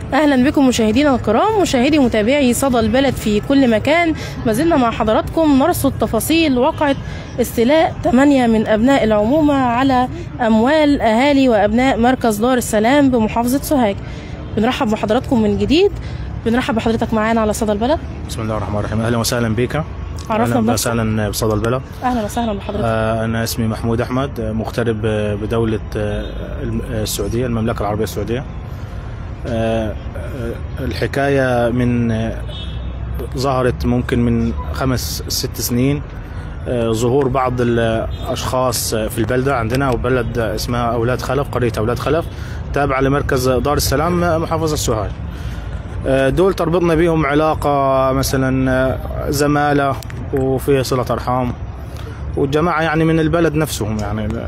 اهلا بكم مشاهدينا الكرام مشاهدي ومتابعي صدى البلد في كل مكان ما زلنا مع حضراتكم نرصد تفاصيل وقعة استيلاء ثمانية من ابناء العمومة على اموال اهالي وابناء مركز دار السلام بمحافظة سوهاج بنرحب بحضراتكم من جديد بنرحب بحضرتك معانا على صدى البلد بسم الله الرحمن الرحيم اهلا وسهلا بك عرفنا اهلا بنفسك وسهلا بصدى البلد اهلا وسهلا بحضرتك آه، انا اسمي محمود احمد آه، مغترب آه، بدوله آه، الم- آه، السعوديه المملكه العربيه السعوديه آه، آه، الحكايه من آه، ظهرت ممكن من خمس ست سنين آه، ظهور بعض الاشخاص آه، في البلده عندنا وبلد اسمها اولاد خلف قريه اولاد خلف تابعه لمركز دار السلام آه، محافظه سوهاج آه، دول تربطنا بيهم علاقة مثلا آه، زمالة وفي صلة أرحام والجماعة يعني من البلد نفسهم يعني آه،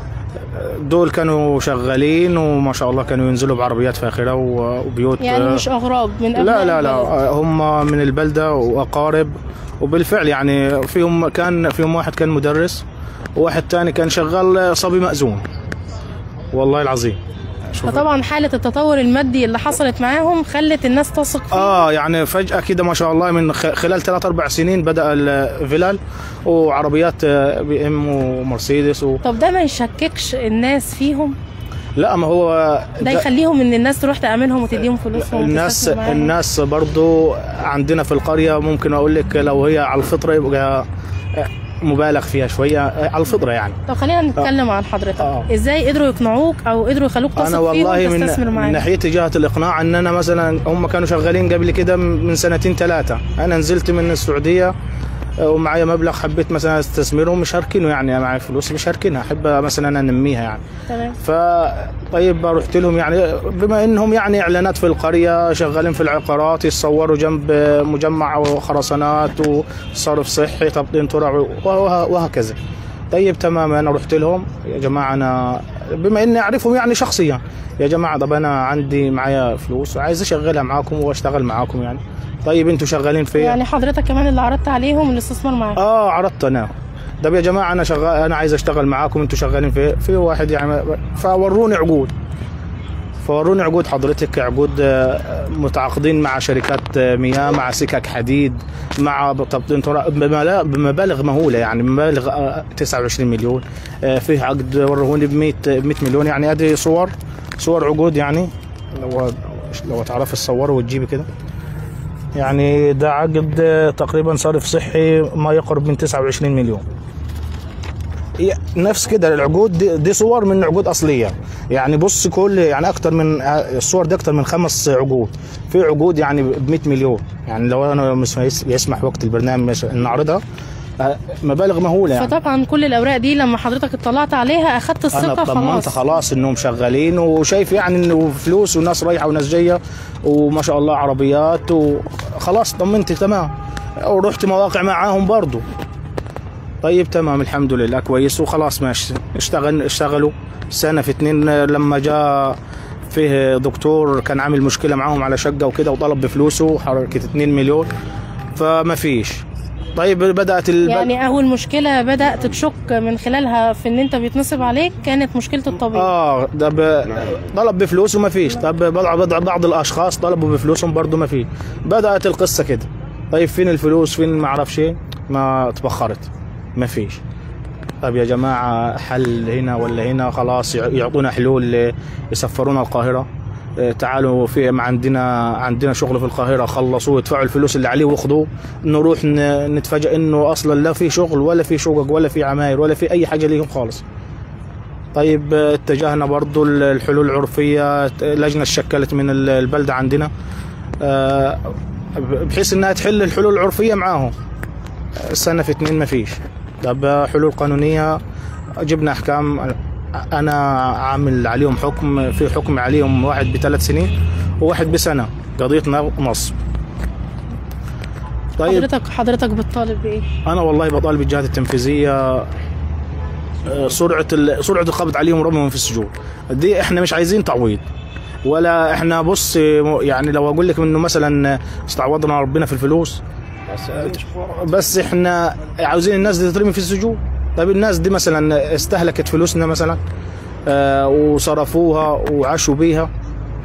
دول كانوا شغالين وما شاء الله كانوا ينزلوا بعربيات فاخرة و- وبيوت يعني آه، مش اغراب من ابناء لا لا لا البلد. آه، هم من البلدة وأقارب وبالفعل يعني فيهم كان فيهم واحد كان مدرس وواحد تاني كان شغال صبي مأذون والله العظيم شوف فطبعا حالة التطور المادي اللي حصلت معاهم خلت الناس تثق فيه اه يعني فجأة كده ما شاء الله من خ- خلال ثلاث أربع سنين بدأ الفلل وعربيات آه، بي ام ومرسيدس و... طب ده ما يشككش الناس فيهم لا ما هو ده ده يخليهم ان الناس تروح تأمنهم وتديهم فلوسهم الناس وتستثمر معاهم. الناس برضو عندنا في القرية ممكن أقول لك لو هي على الفطرة يبقى آه، مبالغ فيها شوية آه، على الفطرة يعني طب خلينا نتكلم عن حضرتك آه. ازاي قدروا يقنعوك او قدروا يخلوك تثق انا والله فيهم من, وتستثمر من معاهم ناحيتي جهه الاقناع ان انا مثلا هم كانوا شغالين قبل كده من سنتين ثلاثه انا نزلت من السعوديه آه، ومعايا مبلغ حبيت مثلا استثمره مشاركينه يعني معي فلوس مشاركينها احب مثلا انا انميها يعني تمام ف طيب رحت لهم يعني بما انهم يعني اعلانات في القريه شغالين في العقارات يتصوروا جنب مجمع وخرسانات وصرف صحي تبطين ترع وه- وهكذا طيب تمام انا رحت لهم يا جماعه انا بما اني اعرفهم يعني شخصيا يا جماعه طب انا عندي معايا فلوس وعايز اشغلها معاكم واشتغل معاكم يعني طيب انتوا شغالين في يعني حضرتك كمان اللي عرضت عليهم الاستثمار معاهم اه عرضت انا طب يا جماعه انا شغال انا عايز اشتغل معاكم انتوا شغالين في في واحد يعني فوروني عقود فوروني عقود حضرتك عقود آه، متعاقدين مع شركات آه، مياه مع سكك حديد مع تبطين تراب بملا- بمبالغ مهوله يعني بمبالغ آه، 29 مليون آه، فيه عقد ورهوني ب 100 ب 100 مليون يعني هذه صور صور عقود يعني لو لو تعرف تصوره وتجيبي كده يعني ده عقد آه، تقريبا صرف صحي ما يقرب من 29 مليون هي نفس كده العقود دي, دي صور من عقود اصليه يعني بص كل يعني اكتر من آه، الصور دي اكتر من خمس عقود في عقود يعني ب 100 مليون يعني لو انا مش يس- يسمح وقت البرنامج مش- نعرضها آه، مبالغ مهوله يعني فطبعا كل الاوراق دي لما حضرتك اطلعت عليها اخدت انا الثقه اطمنت خلاص خلاص انهم شغالين وشايف يعني انه فلوس وناس رايحه وناس جايه وما شاء الله عربيات وخلاص طمنت تمام ورحت مواقع معاهم برضو طيب تمام الحمد لله كويس وخلاص ماشي اشتغل اشتغلوا سنه في اتنين لما جاء فيه دكتور كان عامل مشكله معاهم على شقه وكده وطلب بفلوسه حركه 2 مليون فما فيش طيب بدات الب... يعني اول مشكله بدات تشك من خلالها في ان انت بيتنصب عليك كانت مشكله الطبيب اه ده ب... طلب بفلوس وما فيش طب بعض بعض- بعض الاشخاص طلبوا بفلوسهم برضه ما فيش بدات القصه كده طيب فين الفلوس فين ما اعرفش ايه ما تبخرت ما فيش طب يا جماعه حل هنا ولا هنا خلاص يع- يعطونا حلول يسفرونا القاهره آه، تعالوا في ما عندنا عندنا شغل في القاهره خلصوه ادفعوا الفلوس اللي عليه واخذوه نروح ن- نتفاجئ انه اصلا لا في شغل ولا في شقق ولا في عماير ولا في اي حاجه ليهم خالص طيب آه، اتجهنا برضو الحلول العرفية لجنة شكلت من ال- البلدة عندنا آه، بحيث انها تحل الحلول العرفية معاهم سنة في اتنين ما فيش طب آه، حلول قانونية جبنا احكام انا عامل عليهم حكم في حكم عليهم واحد بثلاث سنين وواحد بسنة قضية نصب طيب حضرتك حضرتك بتطالب بايه انا والله بطالب الجهات التنفيذيه آه، سرعه ال- سرعه القبض عليهم ورميهم في السجون دي احنا مش عايزين تعويض ولا احنا بص آه، يعني لو اقول لك انه مثلا استعوضنا ربنا في الفلوس بس احنا عاوزين الناس دي تترمي في السجون طيب الناس دي مثلا استهلكت فلوسنا مثلا آه، وصرفوها وعاشوا بيها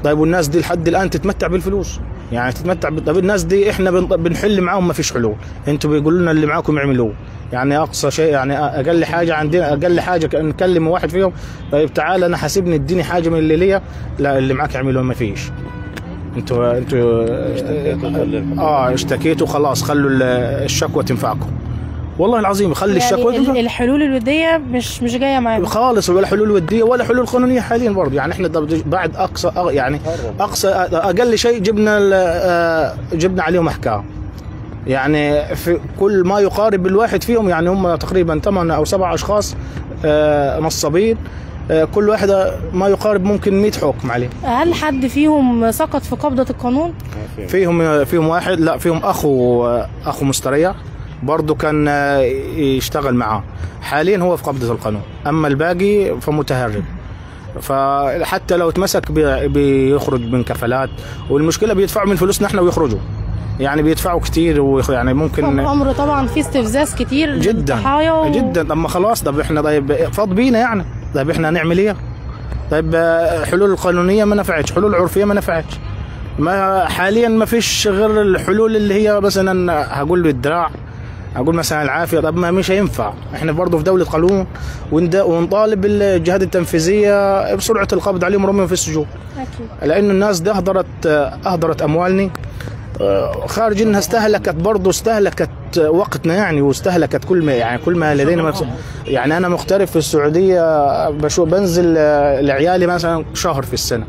طيب والناس دي لحد الان تتمتع بالفلوس يعني تتمتع بال- طيب الناس دي احنا بن- بنحل معاهم ما فيش حلول انتوا بيقولوا لنا اللي معاكم اعملوه يعني اقصى شيء يعني اقل حاجه عندنا اقل حاجه كان نكلم واحد فيهم طيب تعال انا حاسبني اديني حاجه من اللي ليا لا اللي معاك اعملوه ما فيش انتوا انتوا اه اشتكيتوا خلاص خلوا ال- الشكوى تنفعكم والله العظيم خلي الشكوى يعني ال- تنفع الحلول الوديه مش مش جايه معاكم خالص ولا حلول وديه ولا حلول قانونيه حاليا برضه يعني احنا ده- بعد اقصى أغ- يعني اقصى اقل شيء جبنا ال- آه، جبنا عليهم احكام يعني في كل ما يقارب الواحد فيهم يعني هم تقريبا ثمان او سبع اشخاص آه، نصابين آه، كل واحده ما يقارب ممكن 100 حكم عليه هل حد فيهم سقط في قبضه القانون فيهم فيهم واحد لا فيهم اخو اخو مستريح برضه كان آه، يشتغل معاه حاليا هو في قبضه القانون اما الباقي فمتهرب فحتى لو اتمسك بي- بيخرج من كفالات والمشكله بيدفعوا من فلوسنا احنا ويخرجوا يعني بيدفعوا كتير ويخ- يعني ممكن الامر طبعا فيه استفزاز كتير جدا للضحايا و... جدا طب ما خلاص طب احنا طيب فاض بينا يعني طيب احنا هنعمل ايه؟ طيب آه، حلول قانونيه ما نفعتش حلول عرفيه ما نفعتش ما حاليا ما فيش غير الحلول اللي هي مثلا هقول له الدراع اقول مثلا العافيه طب ما مش هينفع احنا برضه في دوله قانون وند- ونطالب الجهات التنفيذيه بسرعه القبض عليهم ورميهم في السجون اكيد لأن الناس دي أهدرت أهدرت أموالني آه، خارج انها استهلكت برضه استهلكت وقتنا يعني واستهلكت كل ما يعني كل ما لدينا مفس- يعني انا مغترب في السعوديه بشو بنزل آه، لعيالي مثلا شهر في السنه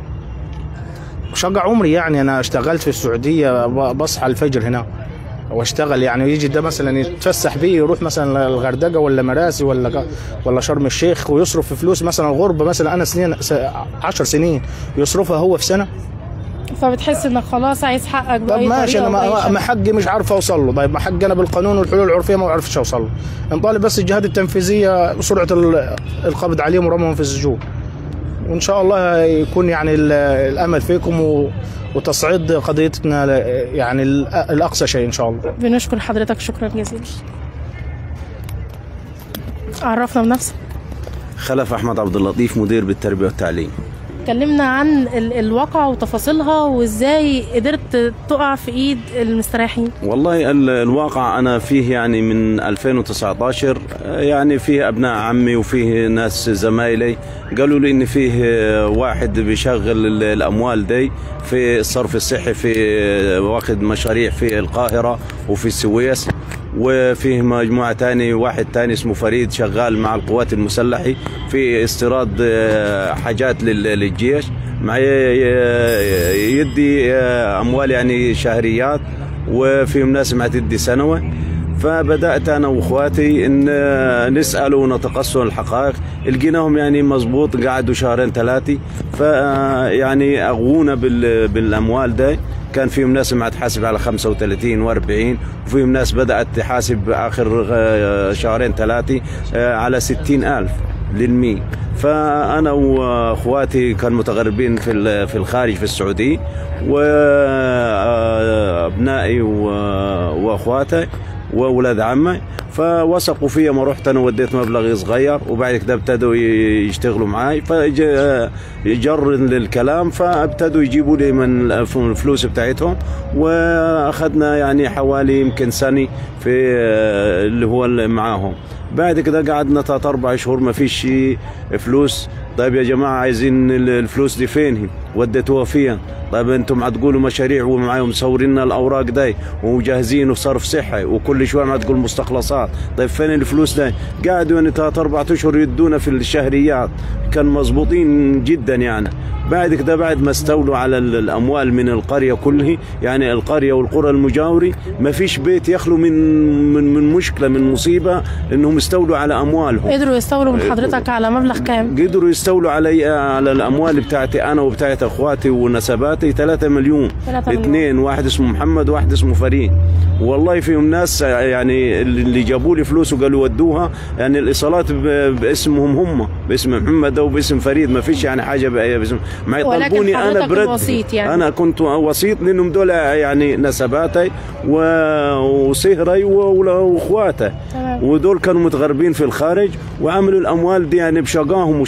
شقع عمري يعني انا اشتغلت في السعوديه ب- بصحى الفجر هنا واشتغل يعني يجي ده مثلا يتفسح بيه يروح مثلا الغردقه ولا مراسي ولا ولا شرم الشيخ ويصرف في فلوس مثلا الغربه مثلا انا سنين س- عشر سنين يصرفها هو في سنه فبتحس انك خلاص عايز حقك طب باي ماشي طريقة انا وبأي ما, شكل. ما حقي مش عارف اوصل له طيب ما حقي انا بالقانون والحلول العرفيه ما بعرفش اوصل له نطالب بس الجهات التنفيذيه بسرعه ال- القبض عليهم ورمهم في السجون وان شاء الله يكون يعني ال- الامل فيكم و وتصعيد قضيتنا ل- يعني ال- الاقصى شيء ان شاء الله بنشكر حضرتك شكرا جزيلا عرفنا بنفسك خلف احمد عبد اللطيف مدير بالتربيه والتعليم اتكلمنا عن ال- الواقعة وتفاصيلها وازاي قدرت تقع في ايد المستريحين والله ال- الواقع انا فيه يعني من 2019 آه، يعني فيه ابناء عمي وفيه ناس زمايلي قالوا لي ان فيه آه، واحد بيشغل ال- الاموال دي في الصرف الصحي في آه، واخد مشاريع في القاهره وفي السويس وفيه مجموعة تاني واحد تاني اسمه فريد شغال مع القوات المسلحة في استيراد آه، حاجات لل- للجيش مع ي- ي- يدي آه، أموال يعني شهريات وفيهم ناس ما تدي سنوي فبدأت أنا وإخواتي إن آه، نسأل ونتقصوا الحقائق لقيناهم يعني مزبوط قعدوا شهرين ثلاثة فيعني أغونا بال- بالأموال ده كان فيهم ناس ما تحاسب على 35 و40 وفيهم ناس بدأت تحاسب آخر آه، شهرين ثلاثة آه، على 60 ألف للمي فأنا وأخواتي كانوا متغربين في ال- في الخارج في السعودية وأبنائي وأخواتي واولاد عمي فوثقوا فيا ما رحت انا وديت مبلغ صغير وبعد كده ابتدوا ي- يشتغلوا معاي فجر للكلام فابتدوا يجيبوا لي من الف- الفلوس بتاعتهم واخذنا يعني حوالي يمكن سنه في آه، اللي هو اللي معاهم بعد كده قعدنا ثلاث اربع شهور ما فيش فلوس طيب يا جماعه عايزين ال- الفلوس دي فين هي؟ وديتوها فين؟ طيب انتم هتقولوا مشاريع ومعاهم مصورين لنا الاوراق دي ومجهزين وصرف صحي وكل شويه ما تقول مستخلصات، طيب فين الفلوس دي؟ قعدوا يعني ثلاث اربع اشهر يدونا في الشهريات كان مظبوطين جدا يعني بعد كده بعد ما استولوا على ال- الاموال من القريه كلها يعني القريه والقرى المجاوره ما فيش بيت يخلو من من من مشكله من مصيبه انهم استولوا على اموالهم قدروا يستولوا من حضرتك على مبلغ كام قدروا يستولوا علي على الاموال بتاعتي انا وبتاعت اخواتي ونسباتي 3 مليون 3 مليون. اثنين واحد اسمه محمد وواحد اسمه فريد والله فيهم ناس يعني اللي جابوا لي فلوس وقالوا ودوها يعني الايصالات ب- باسمهم هم باسم محمد او باسم فريد ما فيش يعني حاجه بأي باسم ما ولكن يطالبوني انا حضرتك برد الوسيط يعني. انا كنت وسيط لانهم دول يعني نسباتي و- وصهري و- واخواتي تمام. ودول كانوا متغربين في الخارج وعملوا الاموال دي يعني بشقاهم وشقا عمر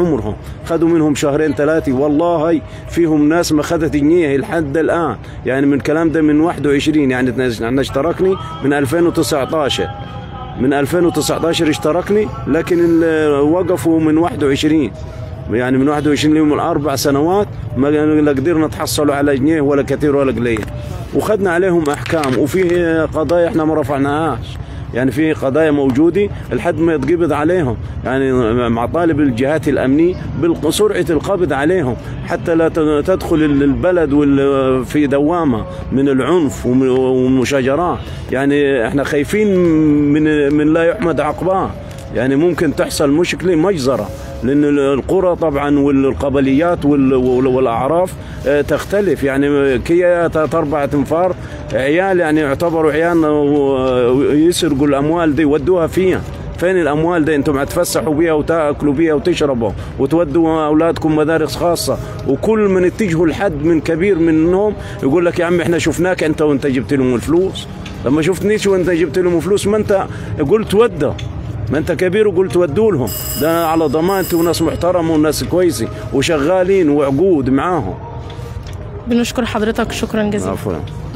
عمرهم خدوا منهم شهرين ثلاثة والله فيهم ناس ما خدت جنيه لحد الآن يعني من الكلام ده من 21 يعني أنا اشتركني من 2019 من 2019 اشتركني لكن ال- وقفوا من 21 يعني من 21 لهم الاربع سنوات ما لا قدرنا نتحصلوا على جنيه ولا كثير ولا قليل وخدنا عليهم احكام وفيه قضايا احنا ما رفعناهاش يعني في قضايا موجوده لحد ما يتقبض عليهم يعني مع طالب الجهات الامنيه بسرعه القبض عليهم حتى لا ت- تدخل البلد وال- في دوامه من العنف ومن- والمشاجرات يعني احنا خايفين من من لا يحمد عقباه يعني ممكن تحصل مشكله مجزره لان القرى طبعا والقبليات وال- وال- والاعراف آه، تختلف يعني كيا ثلاث اربع انفار عيال يعني يعتبروا عيال ويسرقوا الاموال دي ودوها فيها فين الاموال دي انتم هتفسحوا بيها وتاكلوا بيها وتشربوا وتودوا اولادكم مدارس خاصه وكل من اتجهوا لحد من كبير منهم يقول لك يا عم احنا شفناك انت وانت جبت لهم الفلوس لما شفتنيش وانت جبت لهم فلوس ما انت قلت ودوا ما انت كبير وقلت ودوا لهم ده على ضمانتي وناس محترمه وناس كويسه وشغالين وعقود معاهم بنشكر حضرتك شكرا جزيلا عفوا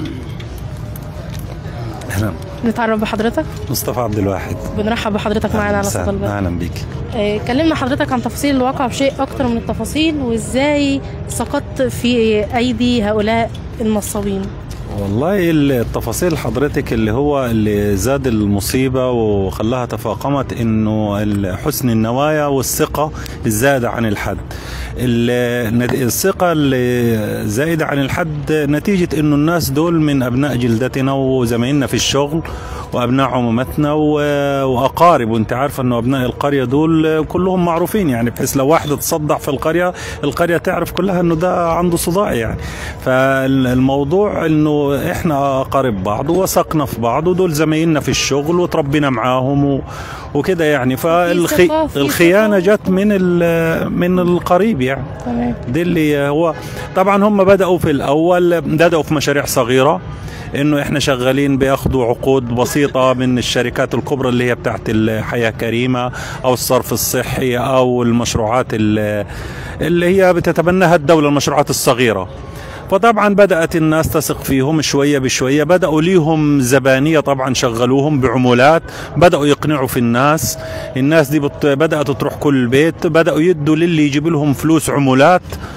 اهلا نتعرف بحضرتك مصطفى عبد الواحد بنرحب بحضرتك معانا على صوت أهلا- البلد اهلا بيك آه، كلمنا حضرتك عن تفاصيل الواقع بشيء اكتر من التفاصيل وازاي سقطت في ايدي هؤلاء النصابين والله التفاصيل حضرتك اللي هو اللي زاد المصيبة وخلاها تفاقمت انه ال- حسن النوايا والثقة الزائدة عن الحد ال- الثقة اللي زائدة عن الحد نتيجة انه الناس دول من ابناء جلدتنا وزمايلنا في الشغل وابناء عمومتنا و- واقارب وانت عارفه انه ابناء القريه دول كلهم معروفين يعني بحيث لو واحد تصدع في القريه القريه تعرف كلها انه ده عنده صداع يعني فالموضوع انه احنا اقارب بعض ووثقنا في بعض ودول زمايلنا في الشغل وتربينا معاهم و- وكده يعني ثقة، في فالخيانه ثقة. جت من ال- من القريب يعني تمام دي اللي هو طبعا هم بدأوا في الأول بدأوا في مشاريع صغيرة انه احنا شغالين بياخدوا عقود بسيطه من الشركات الكبرى اللي هي بتاعت الحياه كريمه او الصرف الصحي او المشروعات اللي اللي هي بتتبناها الدوله المشروعات الصغيره فطبعا بدأت الناس تثق فيهم شوية بشوية بدأوا ليهم زبانية طبعا شغلوهم بعمولات بدأوا يقنعوا في الناس الناس دي بت... بدأت تروح كل بيت بدأوا يدوا للي يجيب لهم فلوس عمولات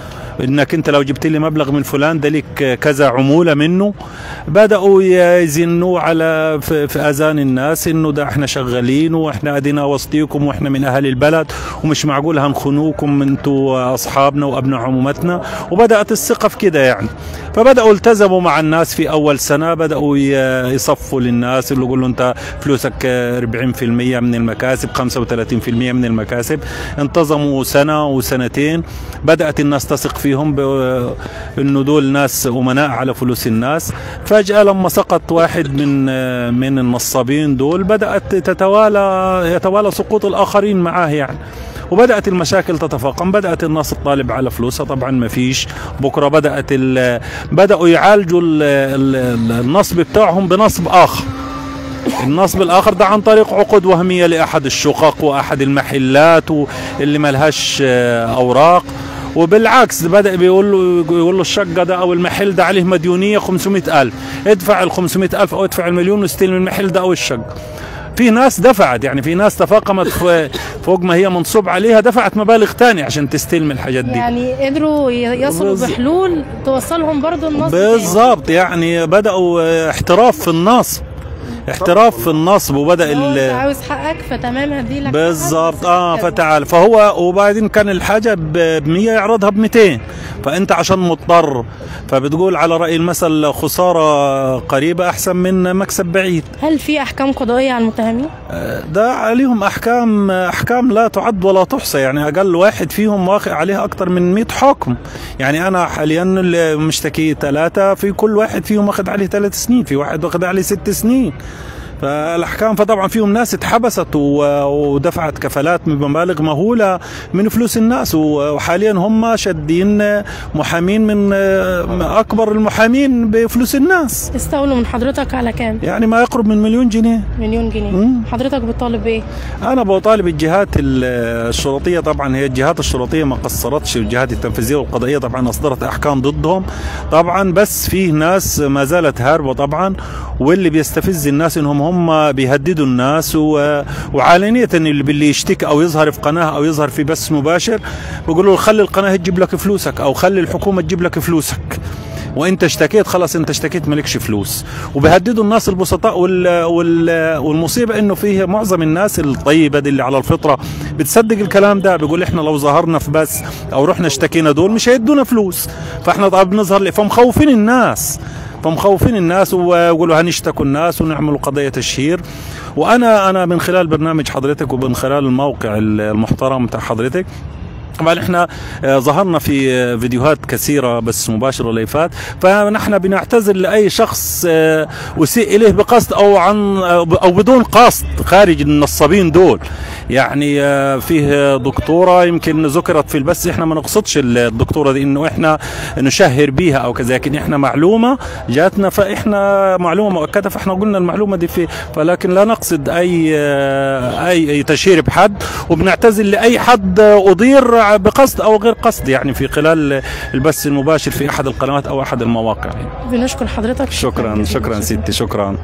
انك انت لو جبت لي مبلغ من فلان ده لك كذا عموله منه بداوا يزنوا على في, في اذان الناس انه ده احنا شغالين واحنا ادينا وسطيكم واحنا من اهل البلد ومش معقول هنخنوكم انتوا اصحابنا وابناء عمومتنا وبدات الثقه في كده يعني فبداوا التزموا مع الناس في اول سنه بداوا ي- يصفوا للناس اللي يقولوا انت فلوسك 40% من المكاسب 35% من المكاسب انتظموا سنه وسنتين بدات الناس تثق فيهم ب- انه دول ناس امناء على فلوس الناس فجاه لما سقط واحد من من النصابين دول بدات تتوالى يتوالى سقوط الاخرين معاه يعني وبدات المشاكل تتفاقم بدات الناس تطالب على فلوسها طبعا ما فيش بكره بدات ال- بداوا يعالجوا ال- ال- النصب بتاعهم بنصب اخر النصب الاخر ده عن طريق عقود وهميه لاحد الشقق واحد المحلات اللي ملهاش آه، اوراق وبالعكس بدا بيقول له يقول له الشقه ده او المحل ده عليه مديونيه 500 الف ادفع ال 500 الف او ادفع المليون واستلم المحل ده او الشقه في ناس دفعت يعني في ناس تفاقمت ف- فوق ما هي منصوب عليها دفعت مبالغ تانية عشان تستلم الحاجات دي يعني قدروا ي- يصلوا بز- بحلول توصلهم برضو النصب بالظبط يعني بدأوا آه، احتراف في النصب احتراف في النصب وبدأ لو انت ال عاوز حقك فتمام هديلك بالظبط حقك، بس اه كذا. فتعال فهو وبعدين كان الحاجه ب 100 يعرضها ب 200 فانت عشان مضطر فبتقول على راي المثل خساره قريبه احسن من مكسب بعيد هل في احكام قضائيه على المتهمين؟ آه، ده عليهم احكام احكام لا تعد ولا تحصى يعني اقل واحد فيهم واقع عليه اكثر من 100 حكم يعني انا حاليا المشتكي ثلاثه في كل واحد فيهم واخد عليه ثلاث سنين في واحد واخد عليه ست سنين فالاحكام فطبعا فيهم ناس اتحبست و- ودفعت كفالات بمبالغ مهوله من فلوس الناس و- وحاليا هم شادين محامين من من اكبر المحامين بفلوس الناس استولوا من حضرتك على كام يعني ما يقرب من مليون جنيه مليون جنيه مم. حضرتك بتطالب بايه انا بطالب الجهات ال- الشرطيه طبعا هي الجهات الشرطيه ما قصرتش الجهات التنفيذيه والقضائيه طبعا اصدرت احكام ضدهم طبعا بس في ناس ما زالت هاربه طبعا واللي بيستفز الناس انهم هم بيهددوا الناس و... وعلانيه اللي باللي يشتكي او يظهر في قناه او يظهر في بث مباشر بيقولوا له خلي القناه تجيب لك فلوسك او خلي الحكومه تجيب لك فلوسك وانت اشتكيت خلاص انت اشتكيت مالكش فلوس وبيهددوا الناس البسطاء وال وال والمصيبه انه فيه معظم الناس الطيبه دي اللي على الفطره بتصدق الكلام ده بيقول احنا لو ظهرنا في بس او رحنا اشتكينا دول مش هيدونا فلوس فاحنا طب بنظهر ليه فمخوفين الناس فمخوفين الناس ويقولوا هنشتكوا الناس ونعملوا قضيه تشهير وانا انا من خلال برنامج حضرتك ومن خلال الموقع المحترم بتاع حضرتك طبعا احنا آه، ظهرنا في آه، فيديوهات كثيره بس مباشره لايفات فنحن بنعتذر لاي شخص آه، اسيء اليه بقصد او عن او بدون قصد خارج النصابين دول يعني آه، فيه دكتوره يمكن ذكرت في البث احنا ما نقصدش الدكتوره دي انه احنا نشهر بيها او كذا لكن احنا معلومه جاتنا فاحنا معلومه مؤكده فاحنا قلنا المعلومه دي في فلكن لا نقصد اي آه، اي أي تشهير بحد وبنعتذر لاي حد اضير بقصد او غير قصد يعني في خلال البث المباشر في احد القنوات او احد المواقع يعني. بنشكر حضرتك شكرا جزيلا. شكرا ستي شكرا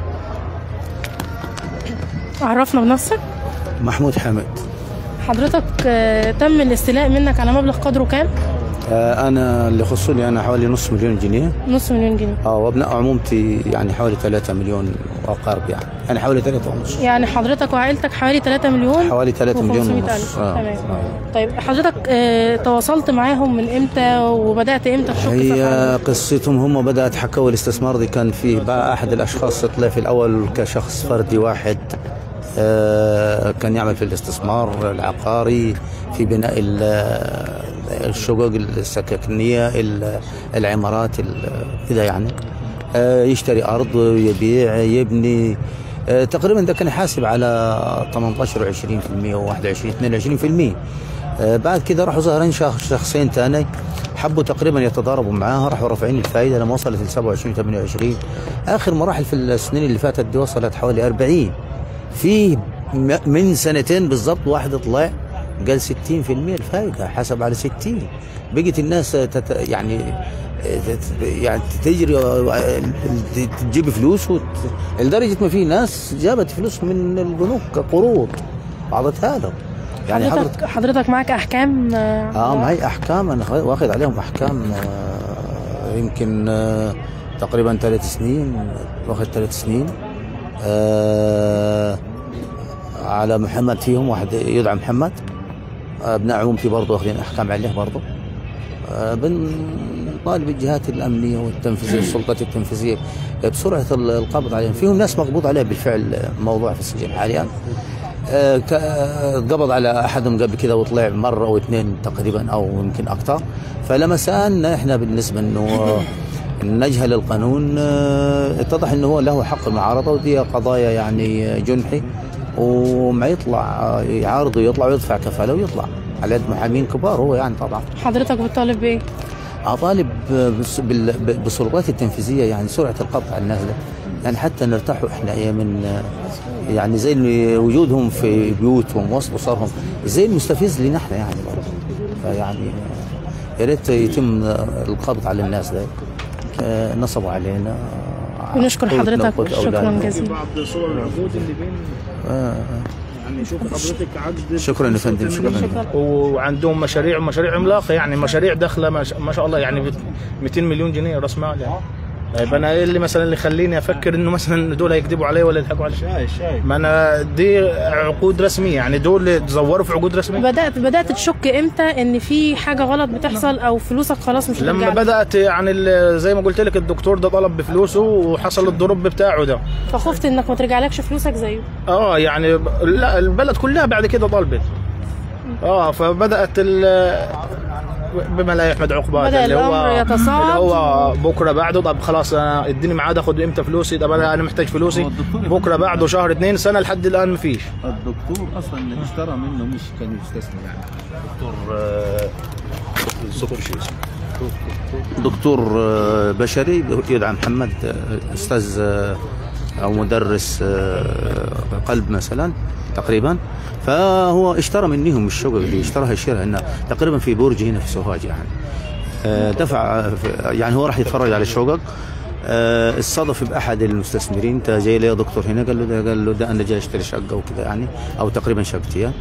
عرفنا بنفسك محمود حمد حضرتك آه، تم الاستيلاء منك على مبلغ قدره كام آه، انا اللي يخصني انا حوالي نص مليون جنيه نص مليون جنيه اه وابناء عمومتي يعني حوالي 3 مليون واقارب يعني يعني حوالي 3 ونص يعني حضرتك وعائلتك حوالي 3 مليون حوالي 3 مليون و500 ونص ألف آه. تمام آه. طيب حضرتك آه، تواصلت معاهم من امتى وبدات امتى تشك في هي أفعالهم؟ قصتهم هم بدات حكوا الاستثمار دي كان فيه بقى احد الاشخاص طلع في الاول كشخص فردي واحد آه، كان يعمل في الاستثمار العقاري في بناء ال- الشقق السكنيه ال- العمارات ال- كده يعني آه، يشتري ارض يبيع يبني آه، تقريبا ده كان يحاسب على 18 و20% و21 22% آه، بعد كده راحوا ظاهرين شخ- شخصين تاني حبوا تقريبا يتضاربوا معاها راحوا رافعين الفائده لما وصلت ل 27 28 اخر مراحل في السنين اللي فاتت دي وصلت حوالي 40 في م- من سنتين بالضبط واحد طلع قال 60% الفائده حسب على 60 بقت الناس تت يعني تت- يعني تجري تجيب فلوس وت... لدرجه ما في ناس جابت فلوس من البنوك كقروض بعضتها لهم يعني حضرتك حضرتك حضرتك معاك احكام اه معي احكام انا خ- واخد عليهم احكام آه يمكن آه تقريبا ثلاث سنين واخد ثلاث سنين آه على محمد فيهم واحد يدعى محمد ابناء عمومتي برضه واخدين احكام عليه برضه آه بنطالب الجهات الامنيه والتنفيذيه السلطات التنفيذيه بسرعه ال- القبض عليهم فيهم ناس مقبوض عليه بالفعل موضوع في السجن حاليا آه، ك- آه، اتقبض على احدهم قبل كده وطلع مره او اثنين تقريبا او يمكن اكثر فلما سالنا احنا بالنسبه انه آه، نجهل القانون آه، اتضح انه هو له حق المعارضه ودي قضايا يعني جنحي وما يطلع آه، يعارض ويطلع ويدفع كفاله ويطلع على يد محامين كبار هو يعني طبعا حضرتك بتطالب بايه اطالب بس- بال- ب- بالسلطات التنفيذيه يعني سرعه القبض على الناس ده يعني حتى نرتاحوا احنا إيه من يعني زي اللي وجودهم في بيوتهم وسط اسرهم زي المستفز لنا احنا يعني برضه فيعني يا ريت يتم القبض على الناس ده آه، نصبوا علينا بنشكر قوتنا حضرتك وقوت شكرا أولادنا. جزيلا بعض صور العقود اللي بين آه، يعني شوف حضرتك عقد شكرا يا فندم شكرا شكرا وعندهم مشاريع مشاريع عملاقه يعني مشاريع داخله ما شاء- ما شاء الله يعني بت- 200 مليون جنيه راس مال يعني طيب انا ايه اللي مثلا اللي يخليني افكر انه مثلا دول هيكذبوا علي ولا يضحكوا علي شاي شاي ما انا دي عقود رسميه يعني دول تزوروا في عقود رسميه بدات بدات تشك امتى ان في حاجه غلط بتحصل او فلوسك خلاص مش لما هترجع لك؟ بدات يعني ال- زي ما قلت لك الدكتور ده طلب بفلوسه وحصل الضرب بتاعه ده فخفت انك ما ترجعلكش فلوسك زيه اه يعني ب- لا البلد كلها بعد كده طلبت اه فبدات ال بما لا يحمد عقباه بدأ اللي هو الأمر يتصاعد. اللي هو بكره بعده طب خلاص انا اديني ميعاد اخد امتى فلوسي طب انا انا محتاج فلوسي هو الدكتور بكره بعده شهر اتنين سنه لحد الان مفيش الدكتور اصلا اللي اشترى منه مش كان يستثني يعني دكتور آه، دكتور شو اسمه دكتور آه، بشري يدعى محمد آه، استاذ آه، او مدرس آه، قلب مثلا تقريبا فهو اشترى منهم الشقق دي اشتراها شراء انه تقريبا في برج هنا في سوهاج يعني آه، دفع آه، يعني هو راح يتفرج على الشقق آه، استضف باحد المستثمرين انت جاي لي يا دكتور هنا قال له ده قال له ده انا جاي اشتري شقه وكذا يعني او تقريبا شقتين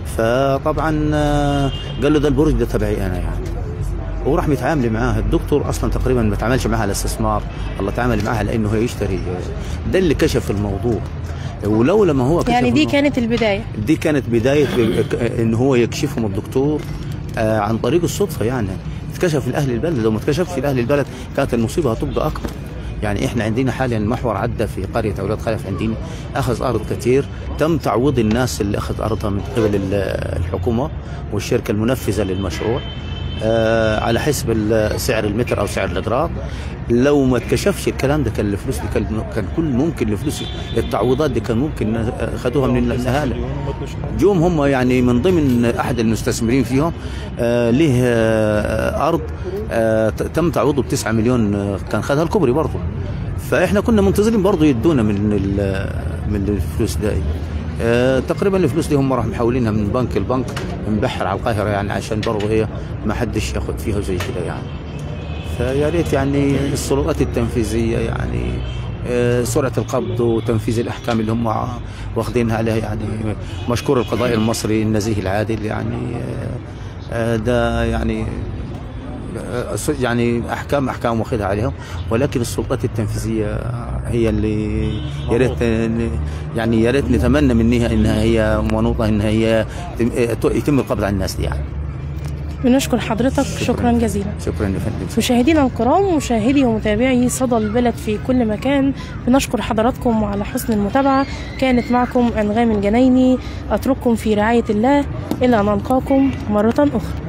فطبعا آه، قال له ده البرج ده تبعي انا يعني وراح متعامل معاه الدكتور اصلا تقريبا ما تعاملش معاه على استثمار الله تعامل معاه لانه هو يشتري ده اللي كشف الموضوع ولولا ما هو كشف يعني دي الموضوع- كانت البدايه دي كانت بدايه ب- ان هو يكشفهم الدكتور آه، عن طريق الصدفه يعني اتكشف لاهل البلد لو ما اتكشفش لاهل البلد كانت المصيبه هتبقى اكبر يعني احنا عندنا حاليا محور عدى في قريه اولاد خلف عندنا اخذ ارض كثير تم تعويض الناس اللي اخذ ارضها من قبل ال- الحكومه والشركه المنفذه للمشروع آه على حسب ال- سعر المتر او سعر الاجراء لو ما اتكشفش الكلام ده كان الفلوس دي كان كان كل ممكن الفلوس التعويضات دي كان ممكن خدوها من الاهالي جوم هم يعني من ضمن احد المستثمرين فيهم آه له آه ارض آه ت- تم تعويضه ب 9 مليون آه كان خدها الكوبري برضه فاحنا كنا منتظرين برضه يدونا من ال- من الفلوس دي آه تقريبا الفلوس دي هم راح محولينها من بنك لبنك من بحر على القاهره يعني عشان برضه هي ما حدش ياخد فيها زي كده يعني فيا ريت يعني السلطات التنفيذيه يعني آه، سرعه القبض وتنفيذ الاحكام اللي هم واخدينها عليها يعني مشكور القضاء المصري النزيه العادل يعني آه، آه، ده يعني آه، يعني احكام احكام واخدها عليهم ولكن السلطات التنفيذيه هي اللي يا ريت يعني يا ريت نتمنى منها انها هي منوطه انها هي يتم القبض على الناس دي يعني بنشكر حضرتك شكرا جزيلا شكرا يا فندم مشاهدينا الكرام مشاهدي ومتابعي صدى البلد في كل مكان بنشكر حضراتكم على حسن المتابعة كانت معكم أنغام الجنايني أترككم في رعاية الله إلى أن نلقاكم مرة أخرى